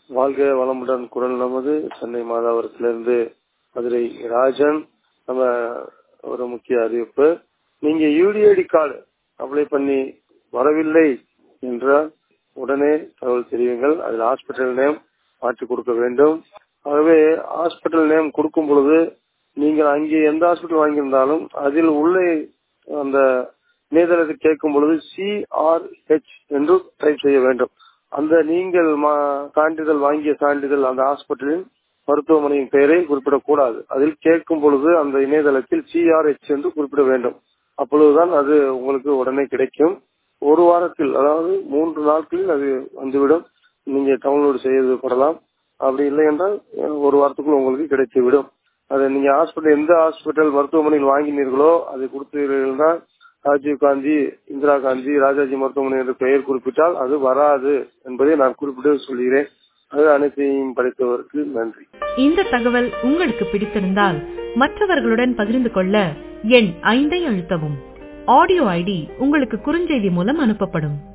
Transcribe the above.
வாழ்க வளமுடன் குரல் நமது சென்னை மாதாவரத்திலிருந்து மதுரை ராஜன் நம்ம ஒரு முக்கிய அறிவிப்பு நீங்க யூடிஐடி கார்டு அப்ளை பண்ணி வரவில்லை என்றால் உடனே தகவல் தெரியுங்கள் அதில் ஹாஸ்பிட்டல் நேம் மாற்றி கொடுக்க வேண்டும் ஆகவே ஹாஸ்பிட்டல் நேம் கொடுக்கும் பொழுது நீங்கள் அங்கே எந்த ஹாஸ்பிட்டல் வாங்கியிருந்தாலும் அதில் உள்ளே அந்த இணையதளத்தை கேட்கும் பொழுது சிஆர்ஹெச் என்று டைப் செய்ய வேண்டும் அந்த நீங்கள் சான்றிதழ் வாங்கிய சான்றிதழ் அந்த ஹாஸ்பிட்டலின் மருத்துவமனையின் பெயரை குறிப்பிடக்கூடாது அதில் கேட்கும் பொழுது அந்த இணையதளத்தில் சிஆர்ஹெச் என்று குறிப்பிட வேண்டும் அப்பொழுதுதான் அது உங்களுக்கு உடனே கிடைக்கும் ஒரு வாரத்தில் அதாவது மூன்று நாட்களில் அது வந்துவிடும் நீங்க டவுன்லோடு செய்யப்படலாம் அப்படி இல்லை என்றால் ஒரு வாரத்துக்குள் உங்களுக்கு கிடைத்துவிடும் அதை நீங்க ஹாஸ்பிட்டல் எந்த ஹாஸ்பிட்டல் மருத்துவமனையில் வாங்கினீர்களோ அதை கொடுத்தீர்கள்னா ராஜீவ் காந்தி இந்திரா காந்தி ராஜாஜி மருத்துவமனை என்று பெயர் குறிப்பிட்டால் அது வராது என்பதை நான் குறிப்பிட்டு சொல்கிறேன் அது அனைத்தையும் படித்தவருக்கு நன்றி இந்த தகவல் உங்களுக்கு பிடித்திருந்தால் மற்றவர்களுடன் பகிர்ந்து கொள்ள எண் ஐந்தை அழுத்தவும் ஆடியோ ஐடி உங்களுக்கு குறுஞ்செய்தி மூலம் அனுப்பப்படும்